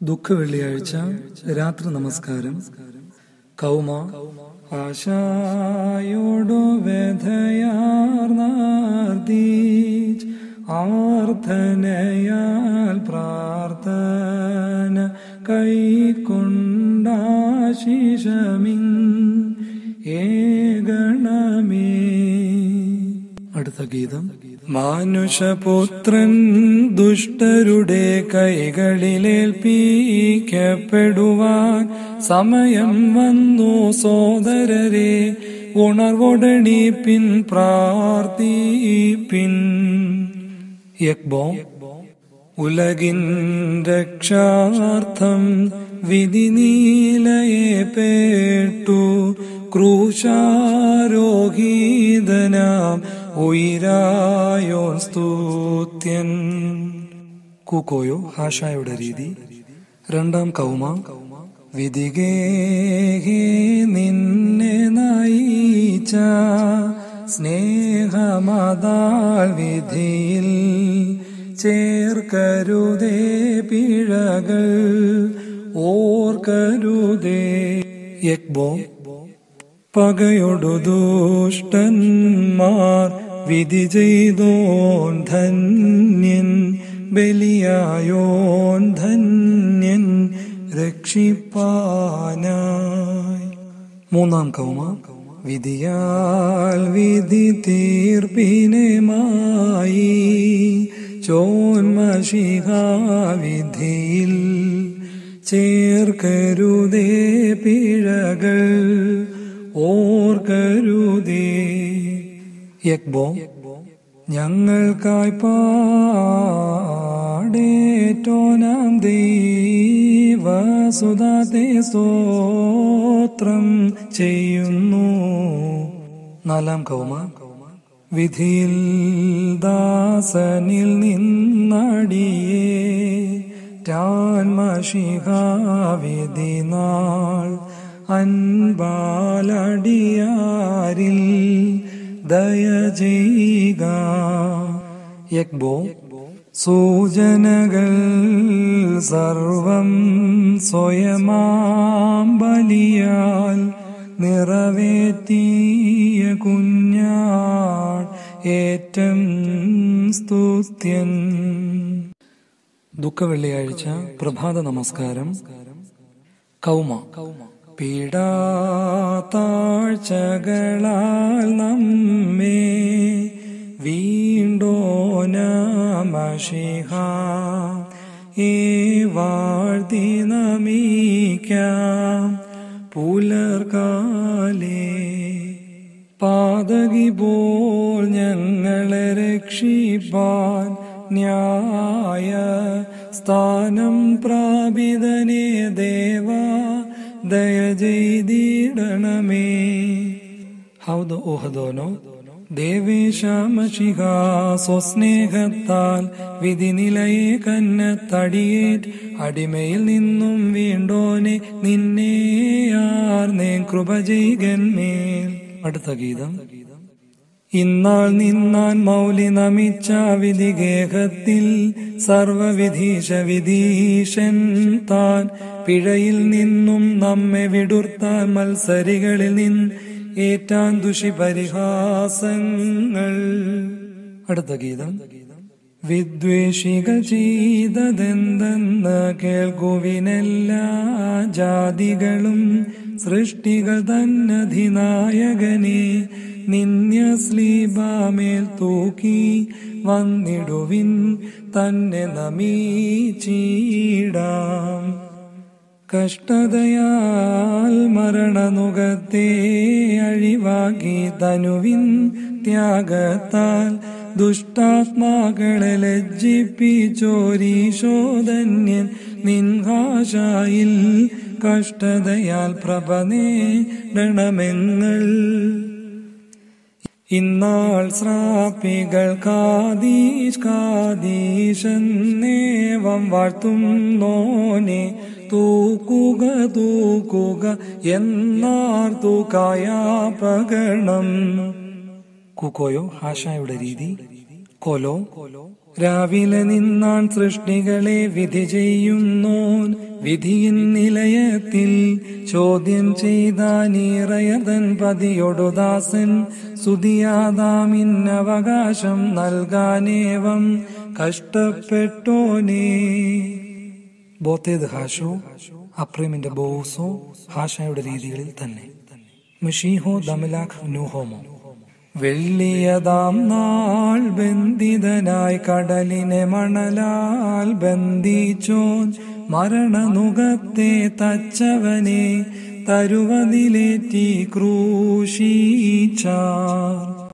ദുഃഖ വെള്ളിയാഴ്ച രാത്രി നമസ്കാരം കൗമ ആശായോടു വ്യഥയാർന്നാർദീജ് ആർദ്ധനയാൽ പ്രാർത്ഥന കൈക്കൊണ്ടാശിഷമിൻ ഏകണമേ അടുത്ത ഗീതം മാനുഷപുത്രൻ ദുഷ്ടരുടെ കൈകളിലേൽപ്പിക്കപ്പെടുവാൻ സമയം വന്നു സോദരരെ ഉണർവൊടണീപ്പിൻ പ്രാർത്ഥിപ്പിൻ യക്ബോ ഉലകിൻ രക്ഷാർത്ഥം വിധി നീലയെ പേട്ടു ക്രൂശാരോഹീതനാം ഉയരായോൻ സ്തുത്യൻ കൂക്കോയോ ഹാഷായുടെ രീതി രണ്ടാം കൗമ വിധികേഹേ നിന്നെ നയിച്ച സ്നേഹമതാൽ വിധിയിൽ ചേർക്കരുതേ പിഴകൾ ഓർക്കരുതേ യക്ബോ പകയൊടു ദുഷ്ടന്മാർ വിധി ചെയ്തോൻ ധന്യൻ ബലിയായോൻ ധന്യൻ രക്ഷിപ്പാനായി മൂന്നാം കൗമ വിധിയാൽ വിധി തീർപ്പിനുമായി ചോന്മഷിഹാവിധിയിൽ ചേർക്കരുതേ പിഴകൾ ഓർക്കരുതേ യക്ബോ ഞങ്ങൾക്കായി പാടേറ്റോനാം ദൈവസുതാതെ സ്തോത്രം ചെയ്യുന്നു നാലാം കൗമ വിധിയിൽ ദാസനിൽ നിന്നടിയേ ാൻമഷിഹാവിധി നാൾ അൻപാലടിയാരിൽ ദയ ചെയ്യുക യക്ബോ സൂചനകൾ സർവം സ്വയമാം ബലിയാൽ നിറവേറ്റിയ കുഞ്ഞാൾ ഏറ്റം സ്തുത്യൻ ദുഃഖ വെള്ളിയാഴ്ച പ്രഭാത നമസ്കാരം കൗമ പീഡാതാഴ്ചകളാൽ നമ്മെ വീണ്ടോനമഷിഹ ഏ വാഴ്ത്തി നമിക്കാം പുലർകാലേ പാതകി പോൽ ഞങ്ങളെ രക്ഷിപ്പാൻ ന്യായ സ്ഥാനം പ്രാപിതനേ ദേവ ദയ ചെയ്തിടണമേ ഹൗദ ഓഹദോനോ ദേവേശാമശിഹ സ്വസ്നേഹത്താൽ വിധി നിലയെ കന്നത്തടിയേറ്റ് അടിമയിൽ നിന്നും വീണ്ടോനെ നിന്നെ ആർന്നേ കൃപ ചെയ്കന്മേൽ അടുത്ത ഗീതം ഇന്നാൾ നിന്നാൻ മൗലി നമിച്ച വിധിഗേഹത്തിൽ സർവവിധീശ വിധീശൻ താൻ പിഴയിൽ നിന്നും നമ്മെ വിടുർത്താൻ മത്സരികളിൽ നിന്ന് ഏറ്റാൻ ദുഷി പരിഹാസങ്ങൾ അടുത്ത ഗീതം വിദ്വേഷികൾ ചെയ്തതെന്തെന്ന് കേൾക്കുവിനെല്ലാ ജാതികളും സൃഷ്ടികൾ തന്നധിനായകനെ നിന്യ സ്ലീബാമേൽ തൂക്കി വന്നിടുവിൻ തന്നെ നമീച്ചീടാം കഷ്ടതയാൽ മരണനുഖത്തെ അഴിവാക്കി തനുവിൻ ത്യാഗത്താൽ ദുഷ്ടാത്മാക്കളെ ലജ്ജിപ്പിച്ചോരീശോധന്യൻ നിൻഹാശായിൽ കഷ്ടതയാൽ പ്രഭ നേടണമെങ്ങൾ ഇന്നാൾ ശ്രാപ്പികൾ കാതീഷ് കാതീശന്നേവം വാഴ്ത്തും നോനെ തൂക്കുക തൂക്കുക എന്നാർത്തു കായാപകണം കുക്കോയോ ഹാഷായുടെ രീതി കോലോ രാവിലെ നിന്നാൻ സൃഷ്ടികളെ വിധി ചെയ്യുന്നോൻ വിധിയിൻ നിലയത്തിൽ ചോദ്യം ചെയ്താനീറയതൻ പതിയൊടുദാസൻ സുതിയാതാമിന്നവകാശം നൽകാനേവം കഷ്ടപ്പെട്ടോനേ ബോത്തേത് ഹാഷോ അപ്രേമിന്റെ ബോസോ ഹാഷയുടെ രീതികളിൽ തന്നെ മിഷീഹോ ദമിലാഖ് നൂഹോമോ വെള്ളിയതാം നാൾ ബന്ധിതനായി കടലിനെ മണലാൽ ബന്ധിച്ചോൻ മരണനുഖത്തെ തച്ചവനെ തരുവതിലേറ്റി ക്രൂശീച്ചാർ